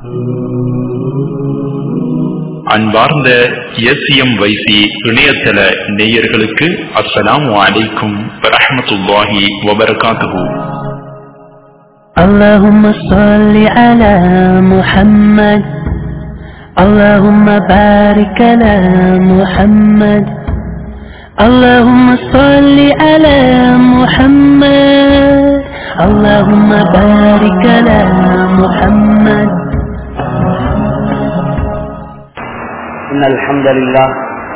அன்பார்ந்த எஸ்எம் வைசி இணையதள நேயர்களுக்கு அஸ்ஸலாமு அலைக்கும் வரஹ்மத்துல்லாஹி வபரகாத்துஹு اللهم صل على محمد اللهم بارك على محمد اللهم صل على محمد اللهم بارك على محمد إن الحمد لله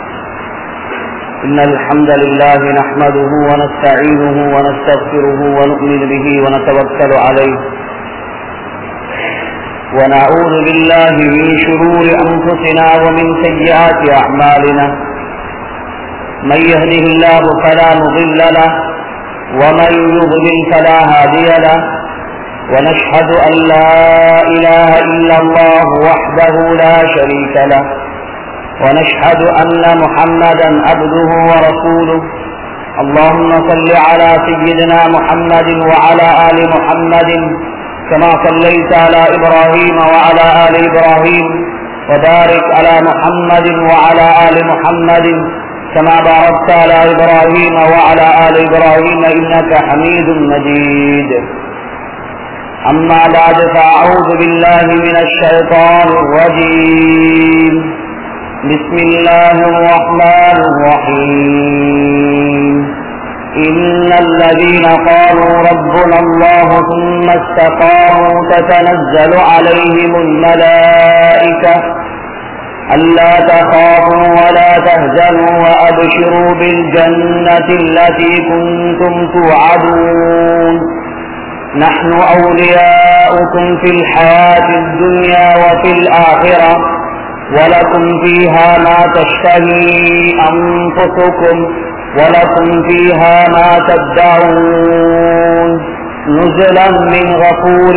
إن الحمد لله نحمده ونستعينه ونستغفره ونؤمن به ونتوكل عليه ونعوذ بالله من شرور أنفسنا ومن سيئات أعمالنا من يهده الله فلا مضل له ومن يضلل فلا هادي له ونشهد أن لا إله إلا الله وحده لا شريك له ونشهد أن محمدا عبده ورسوله اللهم صل على سيدنا محمد وعلى آل محمد كما صليت على إبراهيم وعلى آل إبراهيم وبارك على محمد وعلى آل محمد كما باركت على إبراهيم وعلى آل إبراهيم إنك حميد مجيد أما بعد فأعوذ بالله من الشيطان الرجيم بسم الله الرحمن الرحيم إن الذين قالوا ربنا الله ثم استقاموا تتنزل عليهم الملائكة ألا تخافوا ولا تهزنوا وأبشروا بالجنة التي كنتم توعدون نحن أولياؤكم في الحياة الدنيا وفي الآخرة ولكم فيها ما تشتهي أنفسكم ولكم فيها ما تدعون نزلا من غفور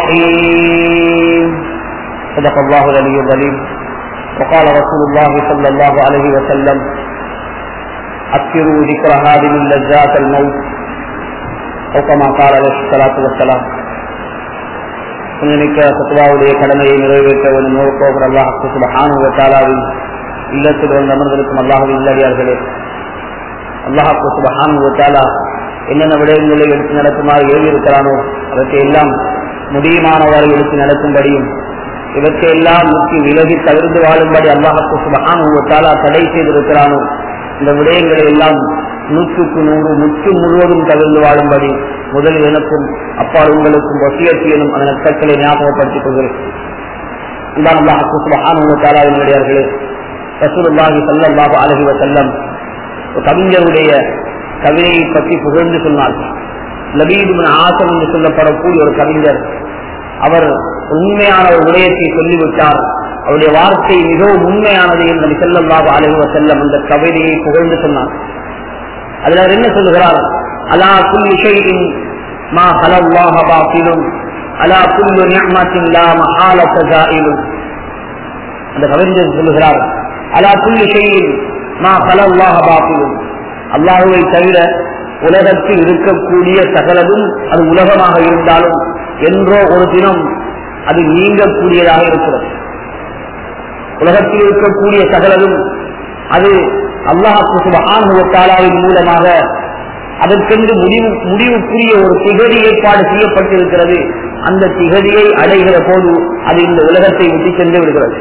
رحيم صدق الله العلي العليم وقال رسول الله صلى الله عليه وسلم أكثروا ذكر هذه اللذات الموت أو كما قال عليه الصلاة والسلام புனிமிக்க சத்துவாவுடைய கடமையை நிறைவேற்ற ஒரு நோக்கோகர் அல்லாஹு சுபஹானு தாலாவின் இல்லத்தில் வந்த அமர்ந்திருக்கும் அல்லாஹுவின் இல்லடியார்களே அல்லாஹு சுபஹானு தாலா என்னென்ன விடயங்களை எடுத்து நடக்குமாறு எழுதியிருக்கிறானோ அவற்றை எல்லாம் முடியுமானவாறு எடுத்து நடக்கும்படியும் இவற்றை எல்லாம் முற்றி விலகி தவிர்த்து வாழும்படி அல்லாஹு சுபஹானு தாலா தடை செய்திருக்கிறானோ இந்த விடயங்களை எல்லாம் நூற்றுக்கு நூறு முற்று முழுவதும் தவிர்த்து வாழும்படி முதலில் எனக்கும் அப்பால் உங்களுக்கும் வசியத்தியனும் அதன் கற்களை ஞாபகப்படுத்திக் கொள்கிறேன் இதான் அல்லாஹு சுபஹானு தாலாவினுடையார்களே ரசூலுல்லாஹி ஸல்லல்லாஹு அலைஹி வஸல்லம் ஒரு கவிஞருடைய கவிதையை பற்றி புகழ்ந்து சொன்னார் லபீதுபின் ஆசம் என்று சொல்லப்படக்கூடிய ஒரு கவிஞர் அவர் உண்மையான ஒரு விடயத்தை சொல்லிவிட்டார் அவருடைய வார்த்தை மிகவும் உண்மையானது என்று செல்லல்லாஹு அலைஹி வஸல்லம் அந்த கவிதையை புகழ்ந்து சொன்னார் அதில் அவர் என்ன சொல்லுகிறார் அலா குல்லி ஷைஇன் மா ஹலல்லாஹ பாத்திலும் அலா குல்லு நிஅமத்தின் லா மஹாலத ஜாயிலும் அந்த கவிஞர் சொல்லுகிறார் அலா குல்லி ஷைஇன் மா ஹலல்லாஹ பாத்திலும் அல்லாஹுவை தவிர உலகத்தில் இருக்கக்கூடிய சகலதும் அது உலகமாக இருந்தாலும் என்றோ ஒரு தினம் அது நீங்கக்கூடியதாக இருக்கிறது உலகத்தில் இருக்கக்கூடிய சகலதும் அது அல்லாஹு சுபஹானுவத்தாலாவின் மூலமாக அதற்கென்று முடிவு முடிவுக்குரிய ஒரு திகதி ஏற்பாடு செய்யப்பட்டிருக்கிறது அந்த திகதியை அடைகிற போது அது இந்த உலகத்தை விட்டு சென்று விடுகிறது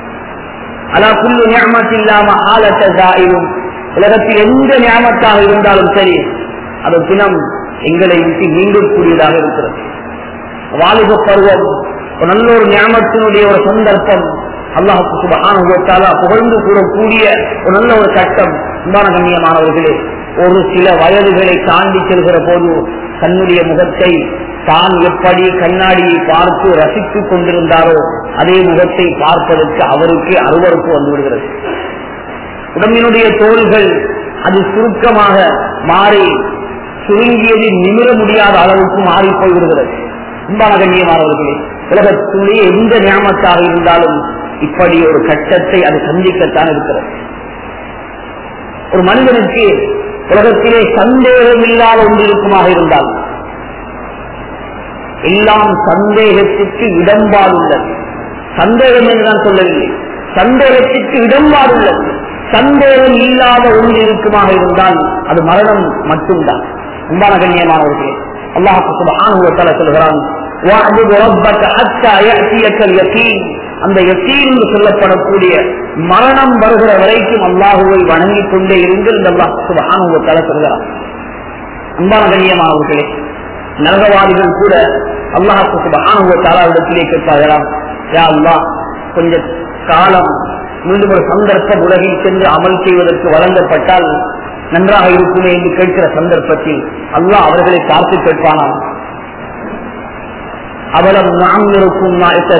அலா புல்லு ஞாபகத்தில்லாம ஆலத்தாயிரும் உலகத்தில் எந்த ஞாபகத்தாக இருந்தாலும் சரி அது தினம் எங்களை விட்டு நீங்கக்கூடியதாக இருக்கிறது வாலிப பருவம் ஒரு நல்ல ஒரு ஞாபகத்தினுடைய ஒரு சந்தர்ப்பம் அல்லாஹுக்கு சுபகான புகழ்ந்து கூறக்கூடிய ஒரு நல்ல ஒரு சட்டம் அன்பான கண்ணியமானவர்களே ஒரு சில வயதுகளை தாண்டி செல்கிற போது தன்னுடைய முகத்தை தான் எப்படி கண்ணாடியை பார்த்து ரசித்துக் கொண்டிருந்தாரோ அதே முகத்தை பார்ப்பதற்கு அவருக்கு அருவறுப்பு வந்துவிடுகிறது உடம்பினுடைய தோள்கள் அது சுருக்கமாக மாறி சுருங்கியது நிமிர முடியாத அளவுக்கு மாறி போய்விடுகிறது அன்பான கண்ணியமானவர்களே உலகத்துடைய எந்த ஞாபகத்தாக இருந்தாலும் இப்படி ஒரு கட்டத்தை அது சந்திக்கத்தான் இருக்கிறது ஒரு மனிதனுக்கு உலகத்திலே சந்தேகம் இல்லாத ஒன்று இருக்குமாக இருந்தால் எல்லாம் சந்தேகத்திற்கு இடம்பால் உள்ளது சந்தேகம் என்று நான் சொல்லவில்லை சந்தேகத்திற்கு இடம்பாடுள்ளது சந்தேகம் இல்லாத ஒன்று இருக்குமாக இருந்தால் அது மரணம் மட்டும்தான் அன்பான கண்ணியமானவர்களே அல்லாஹ் சுபஹானுவத்தால சொல்கிறான் وَاعْبُدْ رَبَّكَ حَتَّى يَأْتِيَكَ الْيَقِينُ அந்த யக்கீன் என்று சொல்லப்படக்கூடிய மரணம் வருகிற வரைக்கும் அல்லாஹுவை வணங்கிக் கொண்டே இருங்கள் என்று அல்லாஹ் சுபஹானுவத்தால சொல்கிறான் அன்பான கண்ணியமானவர்களே நரகவாதிகள் கூட அல்லாஹுக்கு சுபஹானுவத்தாலாவிடத்திலே கேட்பார்களாம் யா அல்லாஹ் கொஞ்ச காலம் மீண்டும் ஒரு சந்தர்ப்பம் உலகில் சென்று அமல் செய்வதற்கு வழங்கப்பட்டால் நன்றாக இருக்குமே என்று கேட்கிற சந்தர்ப்பத்தில் அல்லாஹ் அவர்களை பார்த்து கேட்பானாம் அவலம் நாம் இருக்கும்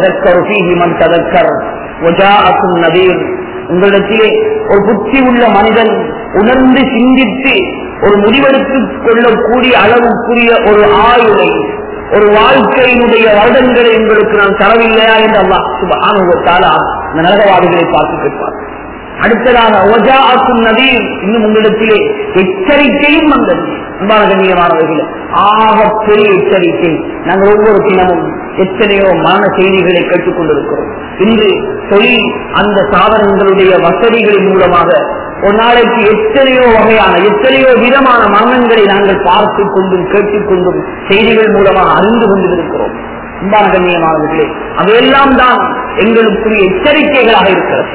மண் ததக்கர் ஒஜாக்கும் நதீர் உங்களிடத்திலே ஒரு புத்தி உள்ள மனிதன் உணர்ந்து சிந்தித்து ஒரு முடிவெடுத்துக் கொள்ளக்கூடிய அளவுக்குரிய ஒரு ஆயுளை ஒரு வாழ்க்கையினுடைய வருடங்களை உங்களுக்கு நான் தரவில்லையா என்று அல்லாஹ் சுபானுவத்தாலா இந்த நரகவாதிகளை பார்த்து கேட்பார் அடுத்ததாக ஒஜாக்கும் நதீர் இன்னும் உங்களிடத்திலே எச்சரிக்கையும் வந்தது அன்பான கண்ணியமானவர்களே ஆக பெரிய எச்சரிக்கை நாங்கள் ஒவ்வொரு தினமும் எத்தனையோ மரண செய்திகளை கேட்டுக் கொண்டிருக்கிறோம் இன்று தொழில் அந்த சாதனங்களுடைய வசதிகளின் மூலமாக ஒரு நாளைக்கு எத்தனையோ வகையான எத்தனையோ விதமான மரணங்களை நாங்கள் பார்த்துக் கொண்டும் கேட்டுக்கொண்டும் செய்திகள் மூலமாக அறிந்து கொண்டிருக்கிறோம் அன்பான கண்ணியமானவர்களே அவையெல்லாம் தான் எங்களுக்குரிய எச்சரிக்கைகளாக இருக்கிறது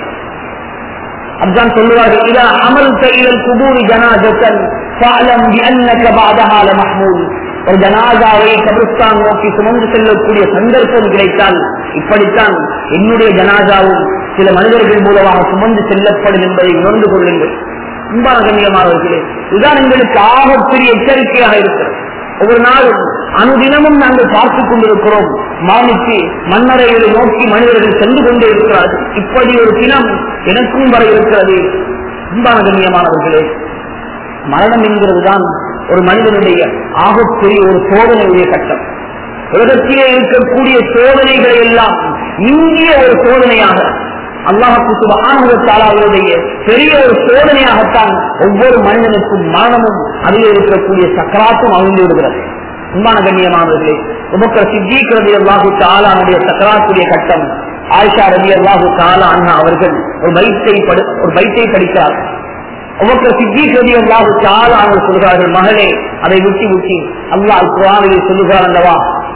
அதுதான் சொல்லுவார்கள் இதா அமல் கையில் குபூரி ஜனாஜத்தன் பாலம் அன்னக பாதகால மஹ்மூல் ஒரு ஜனாதாவை கபிரிஸ்தான் நோக்கி சுமந்து செல்லக்கூடிய சந்தர்ப்பம் கிடைத்தால் இப்படித்தான் என்னுடைய ஜனாதாவும் சில மனிதர்கள் மூலமாக சுமந்து செல்லப்படும் என்பதை உணர்ந்து கொள்ளுங்கள் அன்பான கண்ணியமானவர்களே இதுதான் எங்களுக்கு ஆகப்பெரிய எச்சரிக்கையாக இருக்கிறது ஒவ்வொரு நாளும் அனுதினமும் நாங்கள் பார்த்துக் கொண்டிருக்கிறோம் மாணிக்கு மன்னரைகளை நோக்கி மனிதர்கள் சென்று கொண்டே இருக்கிறார்கள் இப்படி ஒரு தினம் எனக்கும் வர இருக்கிறது அன்பான கண்ணியமானவர்களே மரணம் என்கிறதுதான் ஒரு மனிதனுடைய ஆகப்பெரிய ஒரு சோதனையுடைய கட்டம் உலகத்திலே இருக்கக்கூடிய சோதனைகளை எல்லாம் இந்திய ஒரு சோதனையாக அல்லாஹுக்கு சுபானுடைய பெரிய ஒரு சோதனையாகத்தான் ஒவ்வொரு மனிதனுக்கும் மரணமும் அதில் இருக்கக்கூடிய சக்கராத்தும் அமைந்து விடுகிறது உண்மான கண்ணியமானவர்களே உமக்க சித்திக்கிறது அல்லாஹு தாலானுடைய சக்கராத்துடைய கட்டம் ஆயிஷா ரவி அல்லாஹு தாலா அண்ணா அவர்கள் ஒரு பைத்தை படு ஒரு பைத்தை படித்தார்கள் உமக்கு சித்திக்கிறது அல்லாஹு தாலா அவர்கள் சொல்கிறார்கள் மகளே அதை விட்டு விட்டு அல்லாஹ் குரானிலே சொல்லுகிறார் அல்லவா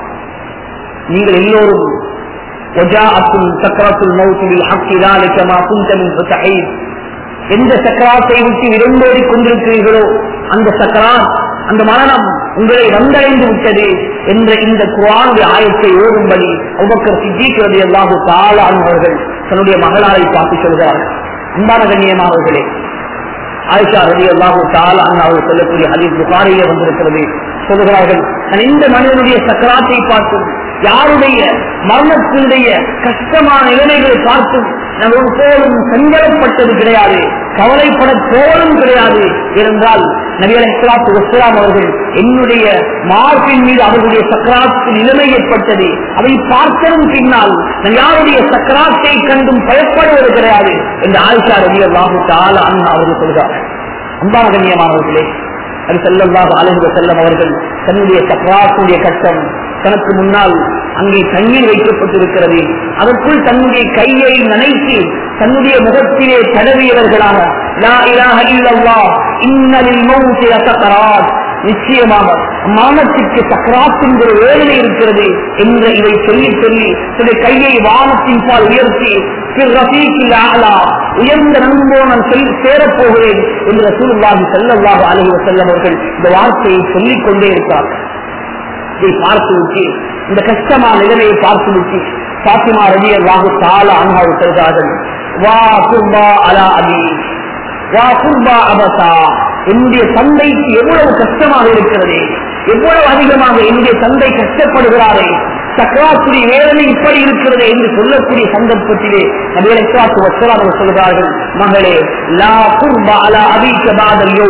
நீங்கள் எல்லோரும் وجاءكم سكرة الموت بالحق ذلك ما كنت من فتحين எந்த சக்கராத்தை விட்டு விரும்போடி கொண்டிருக்கிறீர்களோ அந்த சக்கராத் அந்த மரணம் உங்களை வந்தடைந்து விட்டது என்ற இந்த குரானுடைய ஆயத்தை ஓடும்படி உபக்கர் சித்திக்கிறது எல்லாஹு தாளானவர்கள் தன்னுடைய மகளாரை பார்த்து சொல்கிறார்கள் அன்பான கண்ணியமானவர்களே ஆயிஷா ரவி அல்லாஹு தாலா அவர்கள் சொல்லக்கூடிய ஹதீஸ் புகாரிலே வந்திருக்கிறது சொல்லுகிறார்கள் நான் இந்த மனிதனுடைய சக்கராத்தை பார்த்தும் யாருடைய மரணத்தினுடைய கஷ்டமான நிலைமைகளை பார்த்தும் நான் ஒரு போலும் சஞ்சலப்பட்டது கிடையாது கவலைப்பட போலும் கிடையாது இருந்தால் நபியல் இஸ்லாத்து வஸ்லாம் அவர்கள் என்னுடைய மார்பின் மீது அவர்களுடைய சக்கராத்து நிலைமை ஏற்பட்டது அதை பார்த்ததும் பின்னால் நான் யாருடைய சக்கராத்தை கண்டும் பயப்படுவது கிடையாது என்று ஆயிஷா ரவி அல்லாஹு தாலா அண்ணா அவர்கள் சொல்கிறார்கள் அன்பான கண்ணியமானவர்களே அது செல்லல்லாஹு அலைஹி செல்லம் அவர்கள் தன்னுடைய சக்கராத்துடைய கட்டம் தனக்கு முன்னால் அங்கே தண்ணீர் வைக்கப்பட்டிருக்கிறது அதற்குள் தன்னுடைய கையை நனைத்து தன்னுடைய முகத்திலே தடவியவர்களாக லா இலாஹ இல்லல்லாஹ் இன்னலில் மௌத்தி லசக்கராத் நிச்சயமாக மரணத்திற்கு சக்கராத் என்கிற வேதனை இருக்கிறது என்ற இதை சொல்லி சொல்லி தன்னுடைய கையை வானத்தின் பால் உயர்த்தி உயர்ந்த நண்போனன் சேரப் போகிறேன் என்று ரசூலுல்லாஹி ஸல்லல்லாஹு அலைஹி வஸல்லம் அவர்கள் இந்த வார்த்தையை சொல்லிக் கொண்டே இருக்கிறார்கள் இதை பார்த்து விட்டு இந்த கஷ்டமான நிலைமையை பார்த்து விட்டு பாத்திமா ரவி அல்லாஹு தாலா அன்ஹாவு சொல்கிறார்கள் வா குர்பா அலா அபி வா குர்பா அபசா என்னுடைய தந்தைக்கு எவ்வளவு கஷ்டமாக இருக்கிறது எவ்வளவு அதிகமாக என்னுடைய தந்தை கஷ்டப்படுகிறாரே சக்கராத்துடைய வேதனை இப்படி இருக்கிறது என்று சொல்லக்கூடிய சந்தர்ப்பத்திலே நபிகள் இஸ்லாத்து வசலாம் சொல்கிறார்கள் மகளே லா குர்பா அலா அபிக்க பாதல்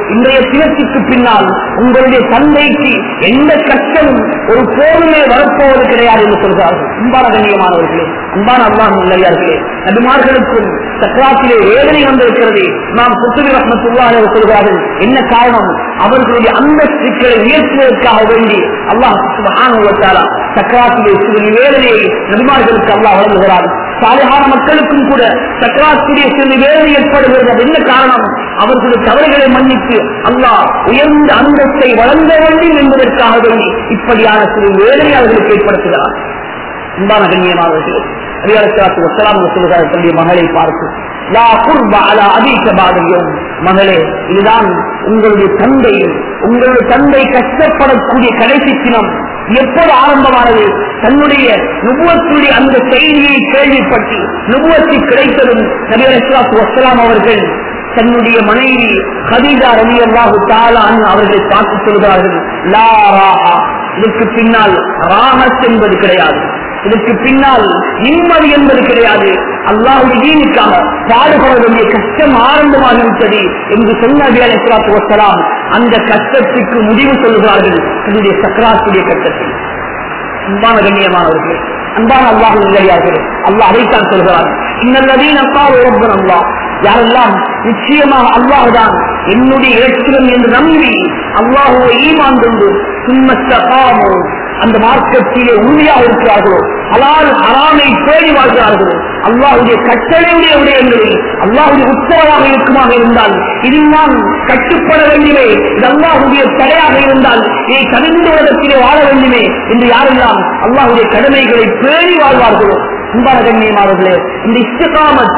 இன்றைய தினத்துக்கு பின்னால் உங்களுடைய தந்தைக்கு எந்த கஷ்டமும் ஒரு போருமே வரப்போவது கிடையாது என்று சொல்கிறார்கள் அன்பான கண்ணியமானவர்களே அன்பான அல்லாஹ் நல்லே நபிமார்களுக்கும் சக்கராத்திலே வேதனை வந்திருக்கிறது நாம் புத்துவி ரஹமத்துல்லாஹ் சொல்கிறார்கள் என்ன காரணம் அவர்களுடைய அந்த சிக்கலை உயர்த்துவதற்காக வேண்டி அல்லாஹ் சுப்ஹானஹு வ தஆலா சக்கராத்திலே சிறிது வேதனையை நபிமார்களுக்கு அல்லாஹ் வழங்குகிறார் சாலையான மக்களுக்கும் கூட சக்கராத்திலே சிறிது வேதனை ஏற்படுகிறது அது என்ன காரணம் அவர்களுடைய தவறுகளை மன்னித்து அல்லாஹ் உயர்ந்த அந்தஸ்தை வழங்க வேண்டும் என்பதற்காக வேண்டி இப்படியான சிறு வேதனை அவர்களுக்கு ஏற்படுத்துகிறார் அன்பான கண்ணியமானவர்கள் அரியாளத்து வசலாம் சொல்கிறார் தன்னுடைய மகளை பார்த்து லா குர்ப அலா அதீக பாதையும் மகளே இதுதான் உங்களுடைய தந்தை உங்களுடைய தந்தை கஷ்டப்படக்கூடிய கடைசி தினம் எப்போது ஆரம்பமானது தன்னுடைய நுபுவத்துடைய அந்த செய்தியை கேள்விப்பட்டு நுபுவத்து கிடைத்ததும் நபி அலிஸ்லாத்து வசலாம் அவர்கள் தன்னுடைய மனைவி ஹதீஜா ரவி அல்லாஹு தாலான் அவர்களை பார்த்து சொல்கிறார்கள் லா ராஹா இதற்கு பின்னால் ராஹத் என்பது கிடையாது இதற்கு பின்னால் நிம்மதி என்பது கிடையாது அல்லாஹுடைய தீனுக்காக பாடுபட வேண்டிய கஷ்டம் ஆரம்பமாகிவிட்டது என்று சொன்ன அலிஸ்லாத்து வசலாம் அந்த கஷ்டத்துக்கு முடிவு சொல்கிறார்கள் தன்னுடைய சக்கராத்துடைய கஷ்டத்தில் அன்பான கண்ணியமானவர்களே அன்பான அல்லாஹ் இல்லையார்களே அல்லாஹ் அதைத்தான் சொல்கிறார் இன்னல்லதீன் அல்லாஹ் ரப்பன் அல்லாஹ் யாரெல்லாம் நிச்சயமாக அல்லாஹுதான் என்னுடைய இலட்சியம் என்று நம்பி அல்லாஹுவை ஈமான் கொண்டு சும்மஸ்தகாமோ அந்த மார்க்கத்திலே உறுதியாக இருக்கிறார்களோ அலால் அறாமை தேடி வாழ்கிறார்களோ அல்லாஹுடைய கட்டளையுடைய விடயங்களில் அல்லாஹுடைய உத்தரவாக இருக்குமாக இருந்தால் இதில் நான் கட்டுப்பட வேண்டுமே இது அல்லாஹுடைய தடையாக இருந்தால் இதை தனிந்த உலகத்திலே வாழ வேண்டுமே என்று யாரெல்லாம் அல்லாஹுடைய கடமைகளை பேணி வாழ்வார்களோ அன்பான கண்ணியமானவர்களே இந்த இஷ்டகாமத்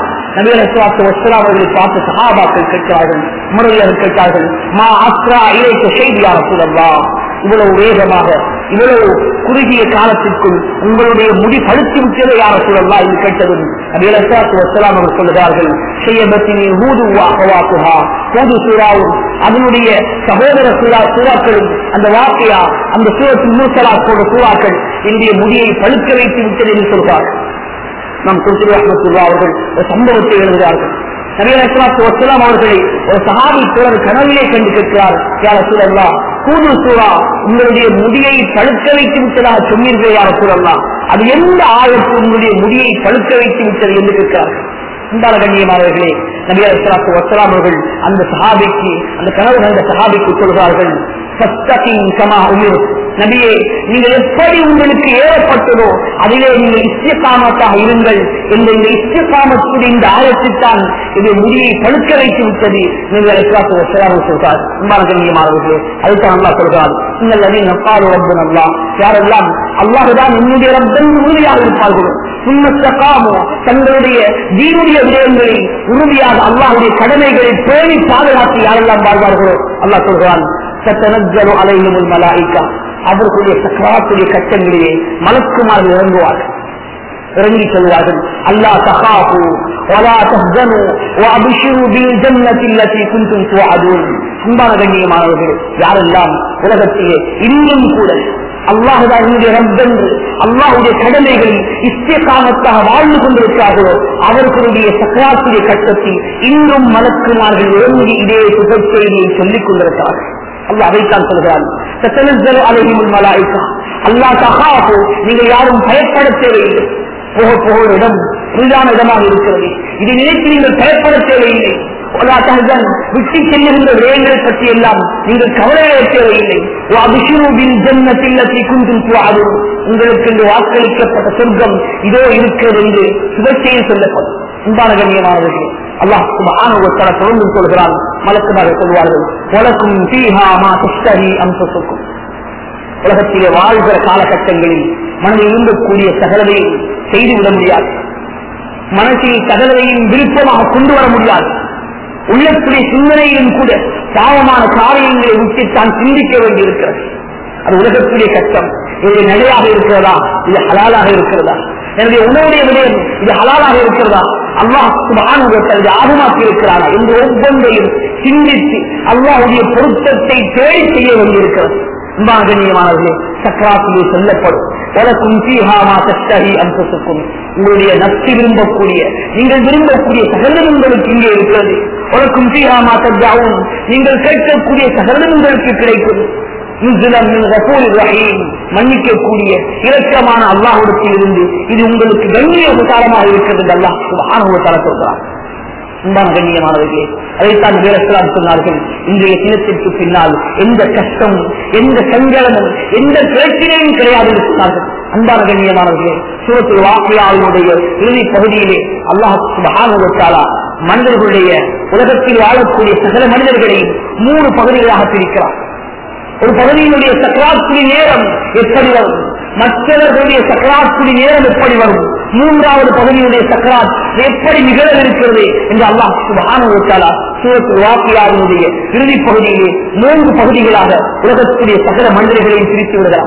அவர்களை பார்த்து சகாபாக்கள் கேட்கிறார்கள் முறையாக கேட்டார்கள் மா அஸ்ரா இலைக்க செய்தியாக சொல்லல்லா இவ்வளவு வேகமாக இவ்வளவு குறுகிய காலத்திற்குள் உங்களுடைய முடி படுத்தி விட்டதை யார சொல்லல்லா என்று கேட்டதும் வசலாம் அவர் சொல்லுகிறார்கள் செய்யபத்தினி ஊது வாக்குவா ஊது சூறாவும் அதனுடைய சகோதர சூறா சூறாக்களும் அந்த வாக்கையா அந்த சூரத்தின் மூசலா போன்ற சூறாக்கள் என்னுடைய முடியை பழுக்க வைத்து விட்டது என்று சொல்கிறார்கள் நாம் குருத்துவா அவர்கள் ஒரு சம்பவத்தை எழுதுகிறார்கள் நவீனலாம் அவர்களை ஒரு சகாபி தோழர் கனவிலே கண்டு கேட்கிறார் யார சூழல்லா கூது சூறா உங்களுடைய முடியை பழுக்க வைத்து விட்டதாக சொன்னீர்கள் யார சூழல்லா அது எந்த ஆயத்து உங்களுடைய முடியை பழுக்க வைத்து விட்டது என்று கேட்கிறார்கள் அன்பான கண்ணியமானவர்களே நபி அலிஸ்லாத்து வசலாம் அவர்கள் அந்த சஹாபிக்கு அந்த கனவு அந்த சஹாபிக்கு சொல்கிறார்கள் நபியே நீங்கள் எப்படி உங்களுக்கு ஏறப்பட்டதோ அதிலே நீங்கள் இஷ்டகாமத்தாக இருங்கள் என்ற இந்த இஷ்டகாமத்துடைய இந்த ஆயத்தில்தான் இது முடியை பழுக்க வைத்து விட்டது நீங்கள் அலிஸ்லாத்து வசலாம் சொல்கிறார் அன்பான கண்ணியமானவர்களே அதுதான் அல்லா சொல்கிறார் நீங்கள் அதி நப்பாடு ரப்பு நல்லா யாரெல்லாம் அல்லாஹுதான் என்னுடைய ரப்பன் உறுதியாக இருப்பார்களோ சுண்ணத்தக்காமோ தங்களுடைய தீனுடைய விடயங்களில் உறுதியாக அல்லாஹுடைய கடமைகளை பேணி பாதுகாத்து யாரெல்லாம் வாழ்வார்களோ அல்லாஹ் சொல்கிறான் சத்தனஜலோ அலையிலும் மலாய்க்கா அவர்களுடைய சக்கராத்துடைய கட்டங்களிலே மலக்குமார்கள் இறங்குவார்கள் இறங்கி சொல்வார்கள் அல்லா தகாபு ولا تهزنوا وابشروا بالجنة التي كنتم توعدون அன்பான கண்ணியமானவர்களே யாரெல்லாம் உலகத்திலே இன்னும் கூட அல்லாஹுதான் என்னுடைய ரப்பென்று அல்லாஹுடைய கடமைகளில் இஸ்திகாமத்தாக வாழ்ந்து கொண்டிருக்கிறார்களோ அவர்களுடைய சக்கராத்துடைய கட்டத்தில் இன்னும் மலக்குமார்கள் இறங்கி இதே சுகச் செய்தியை சொல்லிக் கொண்டிருக்கிறார்கள் அல்லாஹ் அதைத்தான் சொல்கிறான் அலைஹிமுல் மலாய்க்கா அல்லாஹ் தகாபு நீங்கள் யாரும் பயப்பட தேவையில்லை போக போக ஒரு இடம் புதிதான இடமாக இருக்கிறது இதை நினைத்து நீங்கள் பயப்பட தேவையில்லை விட்டு செல்லுகின்ற விடயங்களை பற்றி எல்லாம் நீங்கள் கவலையை தேவையில்லை உங்களுக்கு இந்த வாக்களிக்கப்பட்ட சொர்க்கம் இதோ இருக்கிறது என்று சுபச்செய்தி சொல்லப்படும் அன்பான கண்ணியமானவர்கள் அல்லாஹ் சுபானுவத்தர தொடர்ந்து சொல்கிறான் மலக்குமாக சொல்வார்கள் உலக்கும் தீஹாமா துஷ்டரி அம்சத்துக்கும் உலகத்திலே வாழ்கிற காலகட்டங்களில் மனதில் இருக்கக்கூடிய சகலதையும் செய்துவிட முடியாது மனசில் சகலதையும் விருப்பமாக கொண்டு வர முடியாது உள்ளத்துடைய சிந்தனையிலும் கூட பாவமான காரியங்களை விட்டு தான் சிந்திக்க வேண்டியிருக்கிறது அது உலகத்துடைய கஷ்டம் இது நிலையாக இருக்கிறதா இது ஹலாலாக இருக்கிறதா என்னுடைய உணவுடைய விடயம் இது ஹலாலாக இருக்கிறதா அல்லாஹ் சுபானுகத்தை ஆகமாக்கி இருக்கிறாரா என்று ஒவ்வொன்றையும் சிந்தித்து அல்லாஹுடைய பொருத்தத்தை தேடி செய்ய வேண்டியிருக்கிறது அன்பான கண்ணியமானவர்களே சக்கராத்திலே சொல்லப்படும் உலக்கும் சீஹாமா தஷ்டஹி அன்பசுக்கும் உங்களுடைய நப்சி விரும்பக்கூடிய நீங்கள் விரும்பக்கூடிய சகலம் உங்களுக்கு இங்கே இருக்கிறது உலக்கும் சீஹாமா தஜாவும் நீங்கள் கேட்கக்கூடிய சகலம் உங்களுக்கு கிடைக்கும் நுசுலம் மின் கஃபூரிர் ரஹீம் மன்னிக்கக்கூடிய இரக்கமான அல்லாஹ்விடத்தில் இருந்து இது உங்களுக்கு கண்ணிய உதாரணமாக இருக்கிறது என்று அல்லாஹ் சுப்ஹானஹு வ தஆலா சொல்கிறார் அன்பான கண்ணியமானவர்களே அதைத்தான் வீரஸ்லாம் சொன்னார்கள் இன்றைய தினத்திற்கு பின்னால் எந்த கஷ்டம் எந்த சஞ்சலமும் எந்த பிரச்சனையும் கிடையாது என்று சொன்னார்கள் அன்பான கண்ணியமானவர்களே சூரத்தில் வாக்கியாவினுடைய இறுதி பகுதியிலே அல்லாஹ் சுப்ஹானஹு வ தஆலா மனிதர்களுடைய உலகத்தில் வாழக்கூடிய சகல மனிதர்களையும் மூணு பகுதிகளாக பிரிக்கிறார் ஒரு பகுதியினுடைய சக்கராத்துடி நேரம் எப்படி வரும் மற்றவர்களுடைய சக்கராத்துடி நேரம் எப்படி வரும் மூன்றாவது பகுதியுடைய சக்கராத் எப்படி நிகழ இருக்கிறது என்று அல்லாஹ் சுபானுவத்தாலா சூரத்து வாக்கியாவினுடைய இறுதி பகுதியிலே மூன்று பகுதிகளாக உலகத்துடைய சகல மனிதர்களையும் பிரித்து விடுகிறார்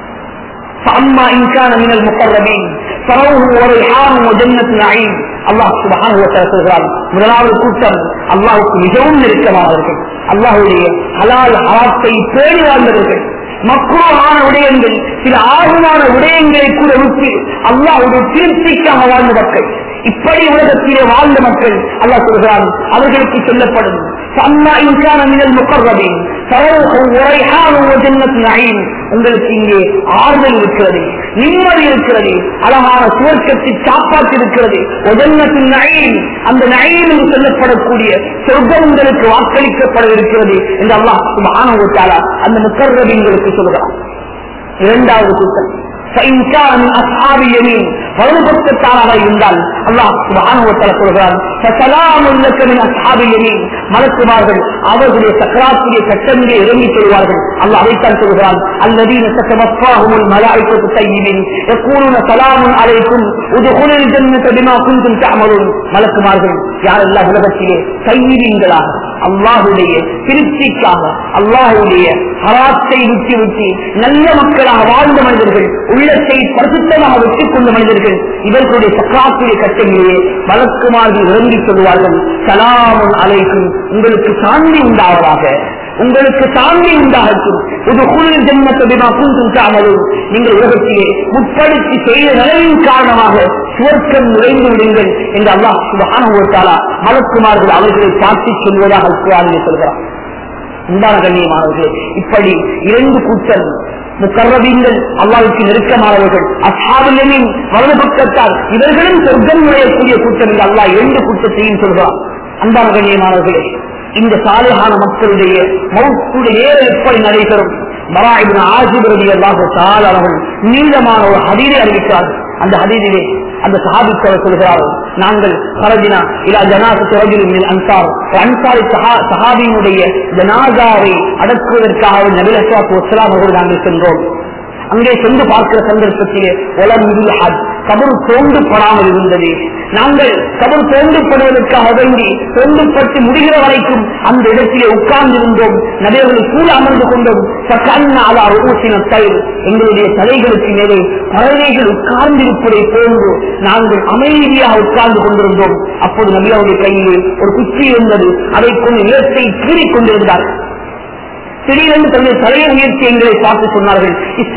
فأما إن كان من المقربين فروح وريحان وجنة نعيم அல்லாஹ் சுபஹானஹு வ தஆலா சொல்கிறார் முதலாவது கூட்டம் அல்லாஹ்வுக்கு மிகவும் நெருக்கமானவர்கள் அல்லாஹ்வுடைய ஹலால் ஹராத்தை பேணி வாழ்ந்தவர்கள் மக்குவமான விடயங்கள் சில ஆர்வமான விடயங்களை கூட விட்டு அல்லாஹ்வுடைய திருப்திக்காக வாழ்ந்த மக்கள் இப்படி உலகத்திலே வாழ்ந்த மக்கள் அல்லாஹ் சொல்கிறான் அவர்களுக்கு சொல்லப்படும் فأما إن كان من المقربين فروح وريحان وجنة نعيم உங்களுக்கு இங்கே ஆறுதல் இருக்கிறது நிம்மதி இருக்கிறது அழகான சுவர்க்கத்தில் சாப்பாட்டு இருக்கிறது ஒஜன்னத்தின் நயீம் அந்த நயீம் என்று சொல்லப்படக்கூடிய சொர்க்கம் உங்களுக்கு வாக்களிக்கப்பட இருக்கிறது என்று அல்லாஹ் சுப்ஹானஹு வ தஆலா அந்த முக்கர்ரபீன்களுக்கு சொல்கிறார் இரண்டாவது கூட்டம் فإن كان من أصحاب اليمين வலதுபக்கத்தாராக இருந்தால் அல்லாஹ் சுப்ஹானஹு வ தஆலா சொல்கிறான் فسلام لك من أصحاب اليمين மலக்குமார்கள் அவர்களுடைய சக்கராத்துடைய கட்டமிலே இறங்கி சொல்வார்கள் அல்லாஹ் அதைத்தான் சொல்கிறான் الذين تتوفاهم الملائكة طيبين يقولون سلام عليكم ادخلوا الجنة بما كنتم تعملون மலக்குமார்கள் யாரெல்லாம் உலகத்திலே கையிலீங்களாக அல்லாஹுடைய திருப்திக்காக அல்லாஹுடைய ஹராத்தை விட்டு விட்டு நல்ல மக்களாக வாழ்ந்த மனிதர்கள் உள்ளத்தை பரிசுத்தமாக வெற்றிக் கொண்ட மனிதர்கள் இவர்களுடைய சக்கராத்துடைய கட்டங்களிலே வழக்குமார்கள் இறங்கி சொல்வார்கள் சலாமுன் அலைக்கும் உங்களுக்கு சாந்தி உண்டாவதாக உங்களுக்கு சாந்தி உண்டாகட்டும் இது குளிர் ஜென்மத்தை பிமா குந்தும் தாமலும் நீங்கள் உலகத்திலே முற்படுத்தி செய்த நிலையின் காரணமாக சுவர்க்கம் நுழைந்து விடுங்கள் என்று அல்லாஹ் சுபஹானுவத்தாலா மலக்குமார்கள் அவர்களை பார்த்து சொல்வதாக அல்குவானிலே சொல்கிறார் உண்டான கண்ணியமானவர்களே இப்படி இரண்டு கூட்டம் முக்கர்ரபீன்கள் அல்லாவுக்கு நெருக்கமானவர்கள் அசாபிலின் வலது பக்கத்தால் இவர்களும் சொர்க்கம் நுழையக்கூடிய கூட்டம் என்று அல்லாஹ் இரண்டு கூட்டத்தையும் சொல்கிறார் அன்பான கண்ணியமானவர்களே இந்த சாலையான மக்களுடைய மௌத்துடைய நேரம் எப்படி நடைபெறும் மராயிபின் ஆசிபரதி அல்லாஹ் சால் அவர்கள் நீளமான ஒரு ஹதீரை அறிவித்தார்கள் அந்த ஹதீரிலே அந்த சஹாபித்தவர் சொல்கிறார்கள் நாங்கள் பரஜினா இல்லா ஜனாசத்து ரஜுலின் அன்சார் அன்சாரி சஹாபியினுடைய ஜனாசாவை அடக்குவதற்காக நபில் அஸ்வாத் வசலாம் அவர்கள் நாங்கள் சென்றோம் அங்கே சென்று பார்க்கிற சந்தர்ப்பத்திலே உலம் ஹஜ் கபர் தோண்டுப்படாமல் இருந்தது நாங்கள் கபர் தோண்டுப்படுவதற்காக வேண்டி தோண்டுப்பட்டு முடிகிற வரைக்கும் அந்த இடத்திலே உட்கார்ந்திருந்தோம் நபியர்களை கூட அமர்ந்து கொண்டோம் சக்கண்ணாலா ஊசின தயிர் எங்களுடைய தலைகளுக்கு மேலே பறவைகள் உட்கார்ந்திருப்பதை போன்று நாங்கள் அமைதியாக உட்கார்ந்து கொண்டிருந்தோம் அப்போது நபியாவுடைய கையிலே ஒரு குச்சி இருந்தது அதை கொண்டு நிலத்தை கீறிக் கொண்டிருந்தார்கள் திடீரென்று தன்னுடைய தலைய முயற்சி எங்களை பார்த்து சொன்னார்கள்